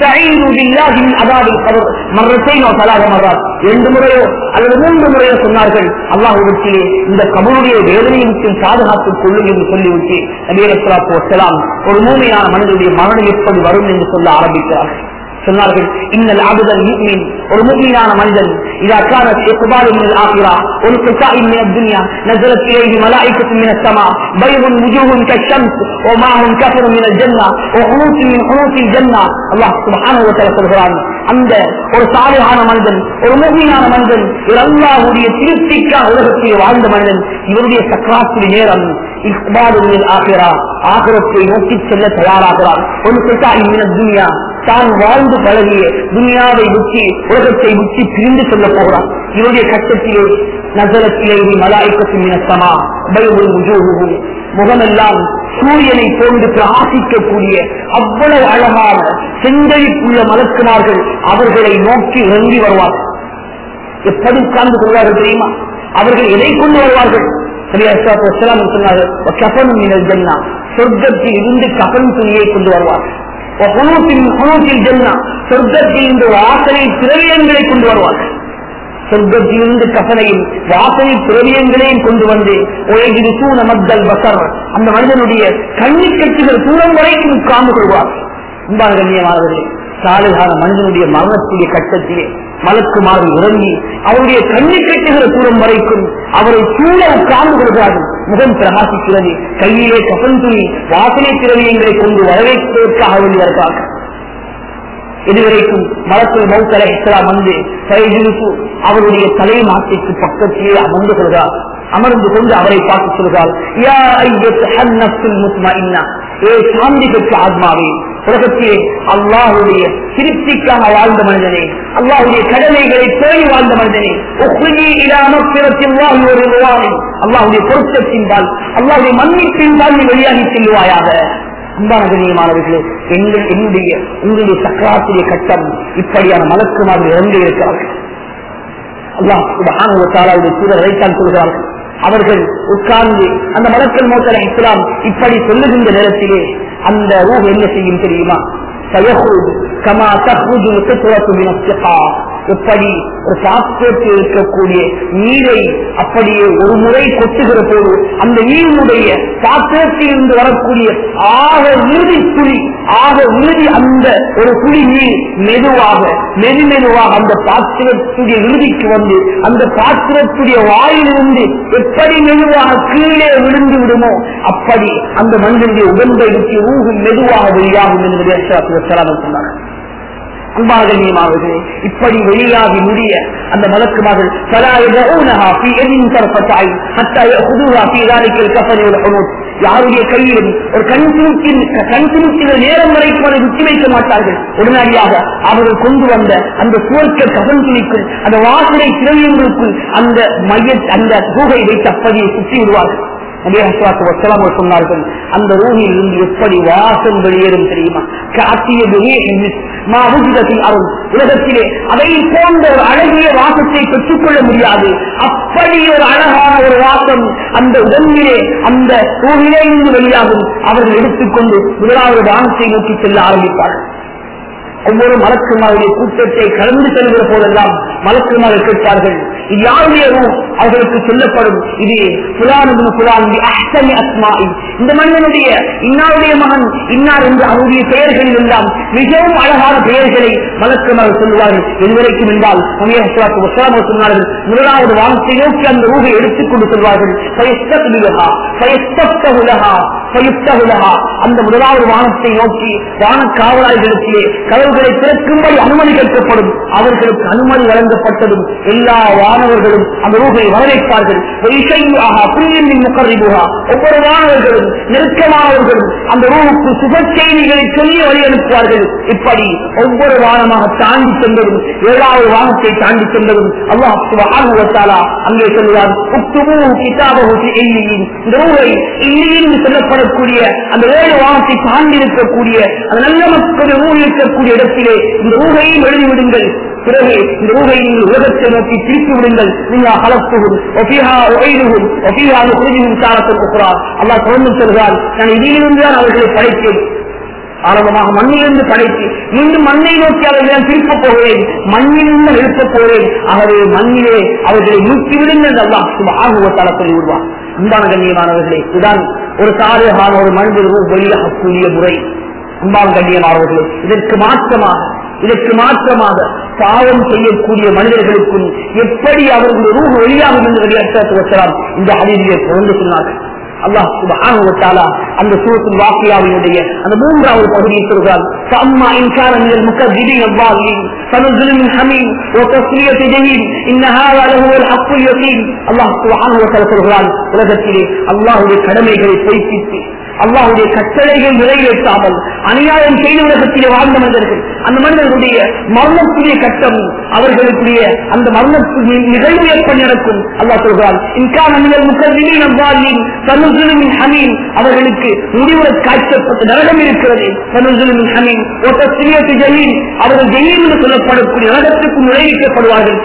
மரத்தைனோ தலாக மறார் இரண்டு முறையோ அல்லது மூன்று முறையோ சொன்னார்கள் அல்லாஹுடத்திலே இந்த கபருடைய வேதனையை விட்டு பாதுகாத்துக் கொள்ளும் என்று சொல்லிவிட்டு நபீரஸ்லாத்து வசலாம் ஒரு மூமையான மனிதனுடைய மரணம் எப்படி வரும் என்று சொல்ல ஆரம்பிக்கிறார்கள் சொன்னார்கள் இன்னல் ஆகுதல் முக்மீன் ஒரு முக்மீனான மனிதன் இதா கான இக்பால் من الآخرة والقطاع من الدنيا نزلت إليه ملائكة من السماء بيض وجوه كالشمس ومعهم كفر من الجنة وحنوط من حنوط الجنة الله سبحانه وتعالى சொல்கிறான் அந்த ஒரு சாலையான மனிதன் ஒரு முகீனான மனிதன் இவர் அல்லாஹுடைய திருப்திக்காக உலகத்தில் வாழ்ந்த மனிதன் இவருடைய சக்கராத்துடைய நேரம் இக்பாலுமில் ஆகிறா ஆகிரத்தை நோக்கி செல்ல தயாராகிறார் ஒரு கிட்டாய் மின துனியா தான் வாழ்ந்து பழகிய துனியாவை விட்டு உலகத்தை விட்டு பிரிந்து செல்ல போகிறார் இவருடைய கட்டத்திலே நகரத்திலே மலாய்க்கத்தின் மினசமா பைபிள் முஜோகும் முகமெல்லாம் சூரியனை போன்று பிரகாசிக்கக்கூடிய அவ்வளவு அழகான செந்தழிப்புள்ள மலக்குமார்கள் அவர்களை நோக்கி இறங்கி வருவார்கள் எப்படி உட்கார்ந்து கொள்வார்கள் தெரியுமா அவர்கள் எதை கொண்டு வருவார்கள் சொன்னார்கள் கபனும் சொர்க்கத்தில் இருந்து கபன் துணியை கொண்டு வருவார்கள் சொர்க்கத்தில் இந்த வாசனை திரவியங்களை கொண்டு வருவார்கள் சொர்க்கத்திலிருந்து கசனையும் வாசனை திரவியங்களையும் கொண்டு வந்து உலகில் சூன மத்தல் பசர் அந்த மனிதனுடைய கண்ணி கட்டுகள் தூரம் வரைக்கும் உட்கார்ந்து கொள்வார் அன்பான கண்ணியமானவர்களே சாலைகான மனிதனுடைய மரணத்துடைய கட்டத்திலே மலக்குமாறு இறங்கி அவருடைய கண்ணி கட்டுகிற தூரம் வரைக்கும் அவரை சூழ உட்கார்ந்து கொள்கிறார்கள் முகம் பிரகாசிக்கிறது கையிலே கசன் துணி வாசனை திரவியங்களை கொண்டு வரவேற்பதற்காக வேண்டி வருகிறார்கள் இதுவரைக்கும் மலக்குள் மௌத்தலை இஸ்லாம் வந்து சைஜிலுக்கு அவருடைய தலை மாட்டிற்கு பக்கத்திலே அமர்ந்து கொள்கிறார் அமர்ந்து கொண்டு அவரை பார்த்து சொல்கிறார் யா ஐயத்து ஹன்னப்சுல் முத்மஇன்னா ஏ சாந்தி பெற்ற ஆத்மாவே உலகத்திலே அல்லாஹுடைய திருப்திக்காக வாழ்ந்த மனிதனே அல்லாஹுடைய கடமைகளை பேணி வாழ்ந்த மனிதனே ஒப்புகி இல்லாமல் பிறத்தில்லாஹி ஒரு ரூபாய் அல்லாஹுடைய பொருத்தத்தின்பால் அல்லாஹுடைய மன்னிப்பின்பால் நீ வெளியாகி செல்வாயாக அன்பான கண்ணியமானவர்களே எங்கள் என்னுடைய உங்களுடைய சக்கராத்திரிய கட்டம் இப்படியான மலக்குமார்கள் இறந்து இருக்கிறார்கள் அல்லாஹ் சுபஹானுடைய சூழல் அழைத்தான் சொல்கிறார்கள் அவர்கள் உட்கார்ந்து அந்த மலக்கல் மோத்தலை இஸ்லாம் இப்படி சொல்லுகின்ற நேரத்திலே அந்த ரூஹ் என்ன செய்யும் தெரியுமா சயஹூத் கமா தஹ்ருஜு நுக்ரத்து மின ஸிகா எப்படி ஒரு பாத்திரத்தில் இருக்கக்கூடிய நீரை அப்படியே ஒரு முறை கொட்டுகிற போது அந்த நீருடைய பாத்திரத்தில் இருந்து வரக்கூடிய ஆக இறுதி துளி ஆக இறுதி அந்த ஒரு துளி நீர் மெதுவாக மெது மெதுவாக அந்த பாத்திரத்துடைய இறுதிக்கு வந்து அந்த பாத்திரத்துடைய வாயிலிருந்து எப்படி மெதுவாக கீழே விழுந்து விடுமோ அப்படி அந்த மனிதனுடைய உடம்பை விட்டு ஊகு மெதுவாக வெளியாகும் என்று சொன்னார் அன்பாகண்யமாவது இப்படி வெளியாகி முடிய அந்த மலக்குமார்கள் யாருடைய கையிலும் ஒரு கண் துணுக்கின் கண் துணுக்கிற நேரம் வரைக்கும் அதை விட்டு வைக்க மாட்டார்கள் உடனடியாக அவர்கள் கொண்டு வந்த அந்த சுவர்க்க கதன் துணிக்குள் அந்த வாசனை திரவியங்களுக்குள் அந்த மைய அந்த கூகை வைத்து அப்படியே சுற்றி விடுவார்கள் சொன்னார்கள் அந்த ரூமில் இருந்து எப்படி வாசம் வெளியேறும் தெரியுமா அருள் உலகத்திலே அதை போன்ற ஒரு அழகிய வாசத்தை பெற்றுக்கொள்ள முடியாது அப்படி ஒரு அழகான ஒரு வாசம் அந்த உடம்பிலே அந்த ரூமிலே இருந்து வெளியாகும் அவர்கள் எடுத்துக்கொண்டு முதலாவது வானத்தை நோக்கி செல்ல ஆரம்பிப்பார்கள் ஒவ்வொரு மலக்குமாருடைய கூட்டத்தை கலந்து செல்கிற போதெல்லாம் மலக்குமார்கள் கேட்பார்கள் இது யாருடைய ரூம் அவர்களுக்கு சொல்லப்படும் இது புலானு புலான் அஹ்சனி அஸ்மாஇ இந்த மனிதனுடைய இன்னாருடைய மகன் இன்னார் என்று அவருடைய பெயர்களில் எல்லாம் மிகவும் அழகான பெயர்களை மலக்குமார்கள் சொல்லுவார்கள் இதுவரைக்கும் என்றால் சொன்னார்கள் முதலாவது வானத்தை நோக்கி அந்த ரூகை எடுத்துக்கொண்டு செல்வார்கள் அந்த முதலாவது வானத்தை நோக்கி வான காவலாளிகளிடத்திலே கதவுகளை திறக்கும்படி அனுமதி கேட்கப்படும் அவர்களுக்கு அனுமதி வழங்கப்பட்டதும் எல்லா வானவர்களும் அந்த ரூகை வரவேற்பார்கள் ஒவ்வொரு வானவர்களும் நெருக்கமானவர்களும் அந்த ரூவுக்கு சுப செய்திகளை சொல்லி வழி அனுப்புவார்கள் இப்படி ஒவ்வொரு வானமாக தாண்டி சென்றதும் ஏழாவது வானத்தை தாண்டி சென்றதும் அல்லாஹ் சுபஹானுவத்தாலா அங்கே சொல்லுவார் இந்த ரூகை இல்லியில் சொல்லப்படக்கூடிய அந்த ஏழு வானத்தை தாண்டி இருக்கக்கூடிய அந்த நல்ல மக்கள் ரூ இருக்கக்கூடிய இடத்திலே இந்த ரூகையும் எழுதிவிடுங்கள் பிறகு இந்த ரூகை நீங்கள் உலகத்தை நோக்கி திருப்பி விடுங்கள் நீங்கள் கலப்புகும் ஒபிஹா ஒயிலுகும் ஒபிஹா குருஜின் காலத்தில் இருக்கிறார் அல்லா தொடர்ந்து சொல்கிறார் நான் இதிலிருந்து தான் அவர்களை படைத்தேன் ஆரம்பமாக மண்ணிலிருந்து படைத்து மீண்டும் மண்ணை நோக்கி அவர்களை திருப்பப் போகிறேன் மண்ணிலிருந்து எழுப்பப் போகிறேன் ஆகவே மண்ணிலே அவர்களை நீக்கி விடுங்கள் அல்லா ஆகுவத்தால சொல்லி விடுவார் அன்பான கண்ணியமானவர்களே இதுதான் ஒரு சாதகமான ஒரு மனிதர் வெளியாகக்கூடிய முறை அன்பான கண்ணியமானவர்களே இதற்கு மாற்றமாக இதற்கு மாற்றமாக பாவம் செய்யக்கூடிய மனிதர்களுக்கும் எப்படி அவர்களுடைய ரூப வெளியாகும் என்று வெளியாற்றலாம் இந்த அறிவியை தொடர்ந்து சொன்னார்கள் அல்லாஹ் சுபஹானுவத்தாலா அந்த சூரத்தின் வாக்கியாவினுடைய அந்த மூன்றாவது பகுதியை சொல்கிறார் فأما إن كان من المكذبين الضالين فنزل من حميم وتصلية جهيم إن هذا لهو الحق اليقين الله سبحانه وتعالى சொல்கிறான் உலகத்திலே அல்லாஹுடைய கடமைகளை பொய்ப்பித்து அல்லாஹுடைய கட்டளைகள் நிறைவேற்றாமல் அநியாயம் செய்த உலகத்திலே வாழ்ந்த மனிதர்கள் அந்த மனிதர்களுடைய மரணத்துடைய கட்டம் அவர்களுக்குரிய அந்த மரணத்துடைய நிகழ்வு எப்படி நடக்கும் அல்லாஹ் சொல்கிறான் இன்கான நீங்கள் முக்கல்வியின் அவ்வாலின் சனுசுலின் ஹமீன் அவர்களுக்கு முடிவுரை காய்ச்சப்பட்ட நரகம் இருக்கிறது சனுசுலின் ஹமீன் ஒத்த சிறியத்து ஜஹீன் அவர்கள் ஜெயின் என்று சொல்லப்படக்கூடிய நரகத்துக்கு நுழைவிக்கப்படுவார்கள்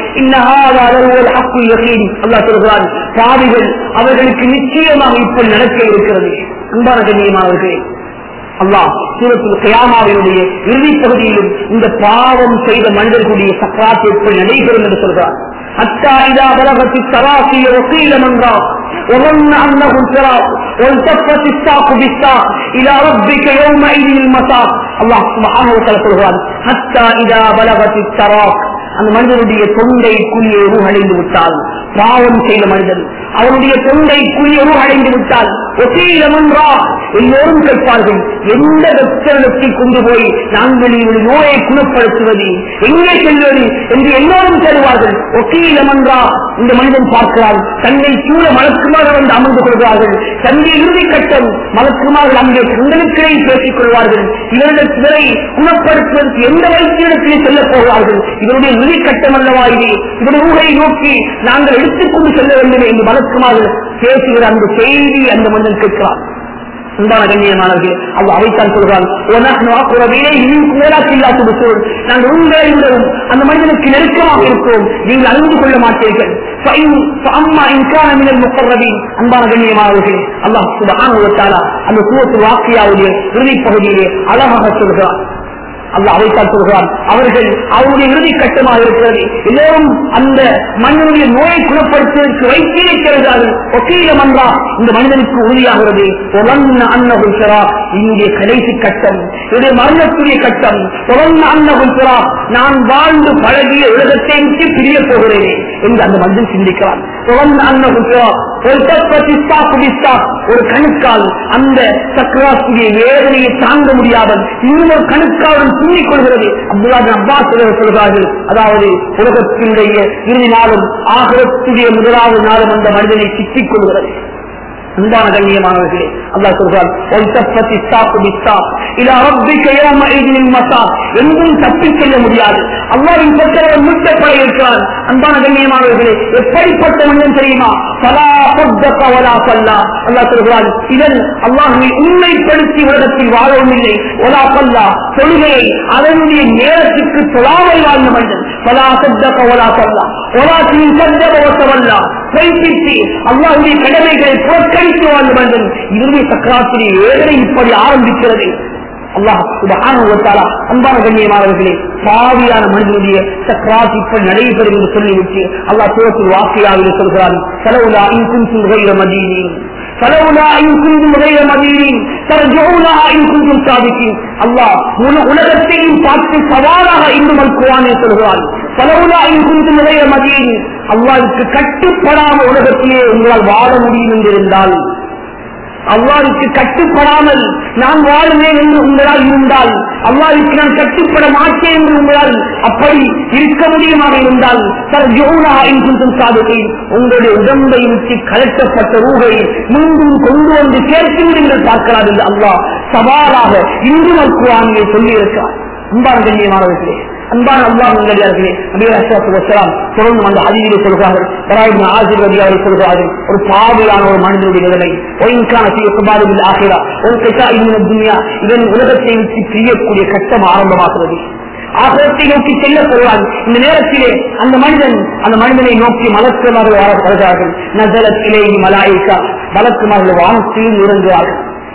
அல்லாஹ் சொல்கிறான் பாவிகள் அவர்களுக்கு நிச்சயமாக இப்படி நடக்க இருக்கிறது அன்பான கண்ணியமானவர்களே அல்லாஹ் சூரத்தில் கயாமாவினுடைய இறுதி பகுதியிலும் இந்த பாவம் செய்த மனிதர்களுடைய சக்கராத்து எப்படி நடைபெறும் என்று சொல்கிறார் حتى إذا بلغت التراقي وقيل من راق وظن أنه الفراق والتفت الساق بالساق إلى ربك يومئذ المساق الله سبحانه وتعالى சொல்கிறார் حتى إذا بلغت التراق அந்த மனிதனுடைய தொண்டை குழியை அடைந்து விட்டால் பாவம் செய்த மனிதன் அவனுடைய தொண்டை குழியை அடைந்து விட்டால் ஒசீலமன்றா எல்லோரும் கேட்பார்கள் எந்த வெத்தனத்தில் கொண்டு போய் நாங்கள் இவருடைய நோயை குணப்படுத்துவது எங்கே செல்வது என்று எல்லோரும் தேடுவார்கள் ஒசீலமன்றா இந்த மனிதன் பார்க்கிறார் தன்னை சூழ மலக்குமாக வந்து அமர்ந்து கொள்கிறார்கள் தன்னுடைய இறுதி கட்டம் மலக்குமார்கள் அங்கே தங்களுக்கிடையே பேசிக் கொள்வார்கள் இவர்கள் சிலரை குணப்படுத்துவதற்கு எந்த வைத்தியத்திலே செல்லப் போகிறார்கள் இவருடைய இறுதி கட்டம் அல்லவா இது இவருடைய ஊரை நோக்கி நாங்கள் எடுத்துக்கொண்டு செல்ல வேண்டும் என்று மலக்குமார்கள் பேசுகிற அந்த செய்தி அந்த மனிதன் கேட்கிறார் அன்பான கண்ணியமானவர்கள் அவ் அவைத்தான் சொல்கிறான் நாங்கள் உங்களை விடவும் அந்த மனிதனுக்கு நெருக்கமாக இருக்கிறோம் நீங்கள் அறிந்து கொள்ள மாட்டீர்கள் அம்மா இன்கான முக்கரவி அன்பான கண்ணியமானவர்களே அல்லாஹ் சுபஹான அந்த சூரத்து வாக்கியாவுடைய இறுதிப் பகுதியிலே அழகாக சொல்கிறான் அல்லாஹ் அவைத்தான் சொல்கிறான் அவர்கள் அவருடைய இறுதி கட்டமாக இருக்கிறது எல்லோரும் அந்த மனிதனுடைய நோயை குணப்படுத்துவதற்கு வைத்தியை செல்கிறார்கள் ஒக்கீல மன்றா இந்த மனிதனுக்கு உறுதியாகிறது அன்னகுல் சிறா இங்கே கடைசி கட்டம் இது மரணத்துடைய கட்டம் தொடர்ந்து அன்னகுல் சிறா நான் வாழ்ந்து பழகிய உலகத்தை விட்டு பிரிய போகிறேனே என்று அந்த மனிதன் சிந்திக்கிறான் தொடர்ந்து அன்னகுல் சிறா ஒரு தற்பதிஸ்தா புதிஸ்தா ஒரு கணுக்கால் அந்த சக்கராசுடைய வேதனையை தாங்க முடியாமல் இன்னொரு கணுக்காவுடன் துண்ணிக் கொள்கிறது அப்துல்லா அப்பாஸ் சொல்கிறார்கள் அதாவது உலகத்தினுடைய இறுதி நாளும் ஆகரத்துடைய முதலாவது நாளும் அந்த மனிதனை சிக்கிக் கொள்கிறது அன்பான கண்ணியமானவர்களே அல்லாஹ் சொல்றார் எங்கும் தப்பிச் செல்ல முடியாது அல்லாவின் பற்றவர் முட்டப்பட இருக்கிறார் அன்பான கண்ணியமானவர்களே எப்படிப்பட்ட மனிதன் தெரியுமா பலா பொத்தக்க ஒலா பல்லா அல்லாஹ் சொல்கிறான் இதன் அல்லாஹுவை உண்மைப்படுத்தி உலகத்தில் வாழவும் இல்லை ஒலா பல்லா தொழுகையை அதனுடைய நேரத்துக்கு தொழாமல் வாழ்ந்த மனிதன் பலா பொத்தக்க ஒலா பல்லா ஒலாத்தின் சந்தவ ஒத்தவல்லா பொய்ப்பித்து அல்லாஹுடைய கடமைகளை புறக்கணித்து வாழ்ந்த மனிதன் இறுதி சக்கராத்திரி வேதனை இப்படி ஆரம்பிக்கிறது அல்லாஹ் சுபஹானுவத்தாலா அன்பான கண்ணியமானவர்களே பாவியான மனிதனுடைய சக்கராத் இப்படி நடைபெறும் என்று சொல்லிவிட்டு அல்லாஹ் சூரத்தில் வாக்கியாவில் சொல்கிறான் செலவுலா இன்கும் சுகையில மதீனின் فلولا إن كنتم غير مدينين ترجعونها إن كنتم صادقين الله உலகத்தையும் பார்த்து சவாலாக இன்னும் குரானே சொல்கிறான் பலவுலா இன் குந்தும் غير மதீனின் அல்லாஹ்வுக்கு கட்டுப்படாம உலகத்திலே உங்களால் வாழ முடியும் என்றிருந்தால் அல்லாவுக்கு கட்டுப்படாமல் நான் வாழ்வேன் என்று உங்களால் இருந்தால் அல்லாவுக்கு நான் கட்டுப்பட மாட்டேன் என்று உங்களால் அப்படி இருக்க முடியுமாக இருந்தால் சார் ஜோனா என்றும் சாதகை உங்களுடைய உடம்பை விட்டு கலட்டப்பட்ட ரூகை மீண்டும் கொண்டு வந்து சேர்த்து நீங்கள் பார்க்கலாம் என்று அல்லாஹ் சவாலாக இந்து மருத்துவானியை சொல்லி இருக்கிறார் அன்பான கண்ணியமானவர்களே அன்பான அல்லாஹ் நல்லடியார்களே நபிகள் அஸ்லாத்து வசலாம் தொடர்ந்து அந்த அதிதியை சொல்கிறார்கள் பராயிபின் ஆசிர்வதி அவர்கள் சொல்கிறார்கள் ஒரு பாவியான ஒரு மனிதனுடைய நிலைமை ஒயின்கான செய்ய சுபாதில் ஆகிறா ஒரு கட்டா இன்னும் துனியா இதன் உலகத்தை விட்டு பிரியக்கூடிய கட்டம் ஆரம்பமாகிறது ஆகத்தை நோக்கி செல்ல சொல்வான் இந்த நேரத்திலே அந்த மனிதன் அந்த மனிதனை நோக்கி மலக்குமார்கள் வருகிறார்கள் நசலத்திலே மலாயிக்கா மலக்குமார்கள் வானத்தில் இறங்குவார்கள்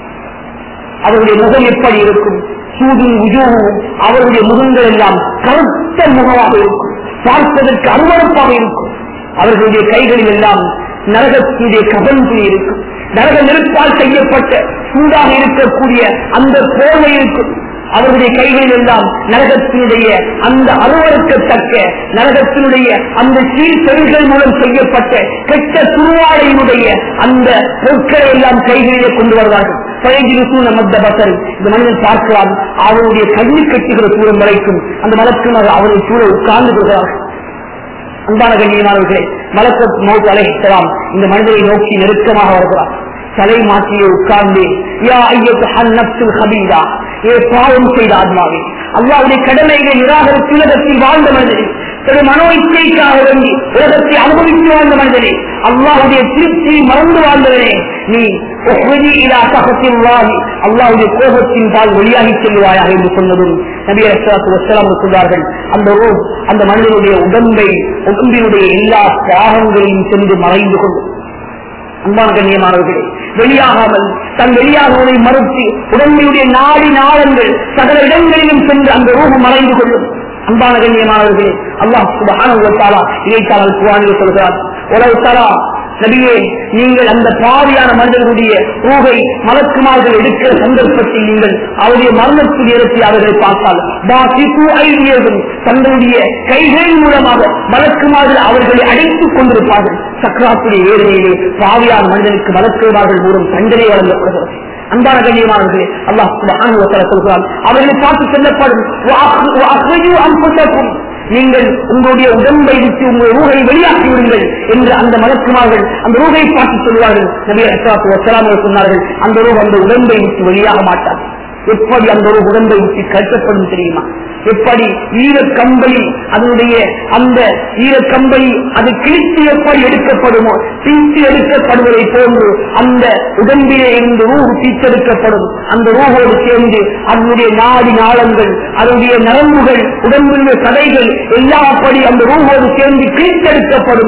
அவருடைய முகம் எப்படி இருக்கும் சூதும் உஜோவும் அவருடைய முகங்கள் எல்லாம் கருத்த முகமாக இருக்கும் பார்ப்பதற்கு அருவறுப்பாக இருக்கும் அவர்களுடைய கைகளில் எல்லாம் நரகத்துடைய கபந்து இருக்கும் நரக நெருப்பால் செய்யப்பட்ட சூடாக இருக்கக்கூடிய அந்த போர்வை இருக்கும் அவருடைய கைகளில் எல்லாம் நரகத்தினுடைய அந்த அருவறுக்கத்தக்க நரகத்தினுடைய அந்த சீர்தெருகள் மூலம் செய்யப்பட்ட கெட்ட துருவாடையினுடைய அந்த பொருட்களை எல்லாம் கைகளிலே கொண்டு வருவார்கள் பயஜிருசூன மத்த பசர் இந்த மனிதன் பார்க்கிறான் அவருடைய கண்ணி கட்டுகிற தூரம் வரைக்கும் அந்த மலக்குமார் அவரை சூழ உட்கார்ந்து கொள்கிறார்கள் அன்பான கண்ணியமானவர்களே மலக்கத் மௌத் அலைஹிஸ்ஸலாம் இந்த மனிதனை நோக்கி நெருக்கமாக வருகிறார் தலை மாற்றியே உட்கார்ந்து யா ஐயத்து ஹன்னப்சுல் ஹபீதா ஏ பாவம் செய்த ஆத்மாவே அல்லாவுடைய கடமைகளை நிராகரித்து உலகத்தில் வாழ்ந்த மனிதனே தன்னுடைய மனோ இச்சைக்காக வேண்டி உலகத்தை அனுபவித்து வாழ்ந்த மனிதனே அல்லாவுடைய திருப்தியை மறந்து வாழ்ந்தவனே நீ அல்லாவுடைய கோபத்தின் பால் வெளியாகி செல்வாயாக என்று சொன்னதும் நபி அஸ்லாத்து வசலாம் சொன்னார்கள் அந்த ரோம் அந்த மனிதனுடைய உடம்பை உடம்பினுடைய எல்லா பாகங்களையும் சென்று மறைந்து கொண்டு அன்பான கண்ணியமானவர்களே வெளியாகாமல் தன் வெளியாகுவதை மறுத்து உடம்புடைய நாடி நாளங்கள் சகல இடங்களிலும் சென்று அந்த ரூபம் மறைந்து கொள்ளும் அன்பான கண்ணியமானவர்களே அல்லாஹ் சுபஹானஹு இதைத்தான் குவானில் சொல்கிறார் உலக தலா நபியே நீங்கள் அந்த பாவியான மனிதர்களுடைய ரூகை மலக்குமார்கள் எடுக்கிற சந்தர்ப்பத்தில் நீங்கள் அவருடைய மரணத்து நேரத்தில் அவர்களை பார்த்தால் பாசிப்பு ஐடியர்கள் தங்களுடைய கைகளின் மூலமாக மலக்குமார்கள் அவர்களை அடைத்துக் கொண்டிருப்பார்கள் சக்கராத்துடைய வேதனையிலே பாவியான மனிதனுக்கு மலக்குமார்கள் மூலம் தண்டனை வழங்கப்படுகிறது அன்பான கண்ணியமானவர்களே அல்லாஹ் சுப்ஹானஹு வ தஆலா சொல்கிறான் அவர்களை பார்த்து சொல்லப்படும் "வஅஹ்ரிஜூ அன்ஃபுஸக்கும்." நீங்கள் உங்களுடைய உடம்பை விட்டு உங்கள் ரூகை வெளியாக்கி விடுங்கள் என்று அந்த மலக்குமார்கள் அந்த ரூகை பார்த்து சொல்வார்கள் நபி அஸ்லாத்து வசலாம் சொன்னார்கள் அந்த ரூ அந்த உடம்பை விட்டு வெளியாக மாட்டார் எப்படி அந்த ஒரு உடம்பை விட்டு கட்டப்படும் தெரியுமா எப்படி ஈரக்கம்பளி அதனுடைய அந்த ஈரக்கம்பளி அது கிழித்து எப்படி எடுக்கப்படுமோ பிரித்து எடுக்கப்படுவதை போன்று அந்த உடம்பிலே இருந்து ரூஹு தீச்செடுக்கப்படும் அந்த ரூஹோடு சேர்ந்து அதனுடைய நாடி நாளங்கள் அதனுடைய நரம்புகள் உடம்புடைய கதைகள் எல்லாப்படி அந்த ரூஹோடு சேர்ந்து கிழித்தெடுக்கப்படும்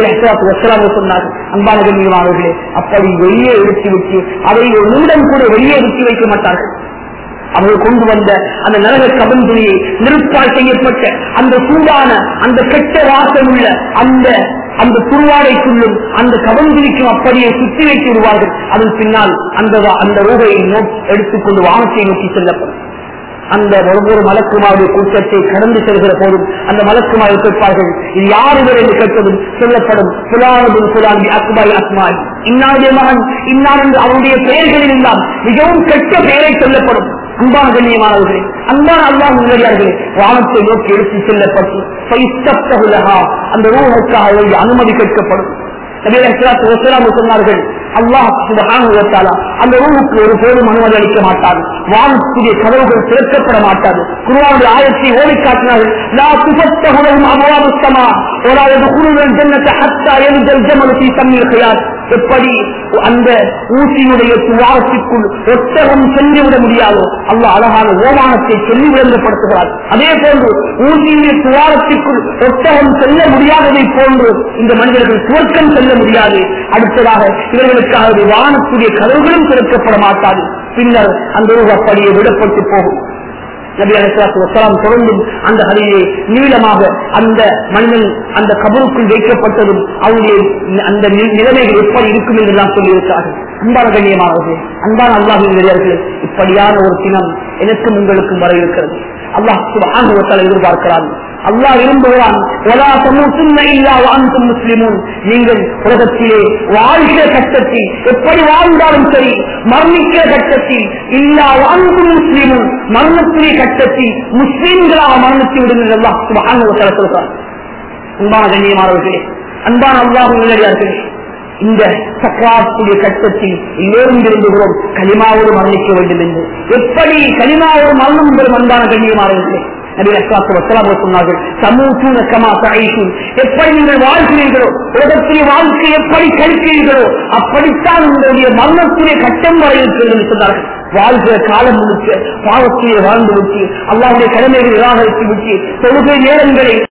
என்று சொன்னார்கள் அன்பான கண்ணியமானவர்களே அப்படி வெளியே எடுத்து விட்டு அதை ஒரு நிமிடம் கூட வெளியே எடுத்து வைக்க மாட்டார்கள் அவர்கள் கொண்டு வந்த அந்த நரக கபந்துரியை நெருப்பால் செய்யப்பட்ட அந்த சூடான அந்த கெட்ட வாசம் உள்ள அந்த அந்த துருவாடைக்குள்ளும் அந்த கபந்துரிக்கும் அப்படியே சுற்றி வைத்து விடுவார்கள் அதன் பின்னால் அந்த வா- அந்த ரூபையை நோக்கி எடுத்துக்கொண்டு வானத்தை நோக்கி செல்லப்படும் அந்த ஒவ்வொரு மலக்குமாருடைய கூட்டத்தை கடந்து செல்கிற போதும் அந்த மலக்குமாரை கேட்பார்கள் இது யார் இவர் என்று கேட்பதும் சொல்லப்படும் புலானதும் புலாந்தி அக்பாய் அக்மாய் இன்னாருடைய மகன் இன்னார் என்று அவருடைய பெயர்களில் எல்லாம் மிகவும் கெட்ட பெயரை சொல்லப்படும் அன்பான கண்ணியமானவர்களே அன்பான அல்லாஹ் உள்ளடியார்களே வானத்தை நோக்கி எடுத்து செல்லப்பட்டு பைத்தப்தகுலஹா, அந்த ரூஹுக்காக வேண்டிய அனுமதி கேட்கப்படும் நபிகள் இஸ்லாத்து வஸ்ஸலாம் சொன்னார்கள் அல்லாஹ் சுப்ஹானஹு வ தஆலா அந்த ரூஹுக்கு ஒரு போதும் அனுமதி அளிக்க மாட்டார் வானத்துடைய கதவுகள் திறக்கப்பட மாட்டாது குர்ஆனுடைய ஆயத்தை ஓடி காட்டினார்கள் லா துஃபத்தஹு லஹும் அப்வாபுஸ் ஸமா வலா யதுகுலுன ஜன்னத ஹத்தா யல்ஜல் ஜமலு ஃபீ சம்மில் ഖിയാத் எப்படி அந்த ஊசியுடைய துவாரத்திற்குள் ஒட்டகம் சென்றுவிட முடியாதோ அல்லாஹ் அழகான ஓமானத்தை சொல்லி விளங்கப்படுத்துகிறார் அதே போன்று ஊசியுடைய துவாரத்திற்குள் ஒட்டகம் செல்ல முடியாததை போன்று இந்த மனிதர்கள் சுவர்க்கம் செல்ல முடியாது அடுத்ததாக இவர்களுக்காக வானத்துடைய கதவுகளும் திறக்கப்பட மாட்டாது பின்னர் அந்த ரூப அப்படியே விடப்பட்டு போகும் நபி அலிஸ்லாத்து வசலாம் தொடர்ந்தும் அந்த ஹரியை நீளமாக அந்த மனிதன் அந்த கபருக்குள் வைக்கப்பட்டதும் அவருடைய அந்த நி- நிலைமைகள் எப்படி இருக்கும் என்று எல்லாம் சொல்லியிருக்கிறார்கள் அன்பான கண்ணியமானவர்களே அன்பான அல்லாஹின் நிலையர்களே இப்படியான ஒரு தினம் எனக்கும் உங்களுக்கும் வர இருக்கிறது அல்லாஹ் சுப்ஹானஹு வ தஆலா எதிர்பார்க்கிறான் அல்லாஹ் விரும்புகிறான் "வலா தமூத்துன்ன இல்லா வஅன்தும் முஸ்லிமூன்." நீங்கள் உலகத்திலே வாழ்கிற கட்டத்தில் எப்படி வாழ்ந்தாலும் சரி மரணிக்கிற கட்டத்தில் இல்லா வாழ்ந்தும் முஸ்லிமும் மரணத்துடைய கட்டத்தில் முஸ்லிம்களாக மரணித்து விடுங்கள் அல்லாஹ் சுப்ஹானஹு வ தஆலா சொல்கிறான் அன்பான கண்ணியமானவர்களே அன்பான அல்லாஹ் உள்ளடியார்களே இந்த சக்கராத்துடைய கட்டத்தில் எல்லோரும் விரும்புகிறோம் கலிமாவோடு மரணிக்க வேண்டும் என்று எப்படி கலிமாவோடு மரணம் பெறும் அன்பான கண்ணியமானவர்களே நபி அஸ்லாத்து வசலாம் சொன்னார்கள் சமூக கமா தகைசூன் எப்படி நீங்கள் வாழ்கிறீர்களோ உலகத்துடைய வாழ்க்கை எப்படி கழிக்கிறீர்களோ அப்படித்தான் உங்களுடைய மரணத்துடைய கட்டம் வரை இருக்கிறது என்று சொன்னார்கள் வாழ்கிற காலம் முழுக்க பாவத்திலே வாழ்ந்து விட்டு அல்லாவுடைய கடமைகளை நிராகரித்து விட்டு தொழுகை நேரங்களை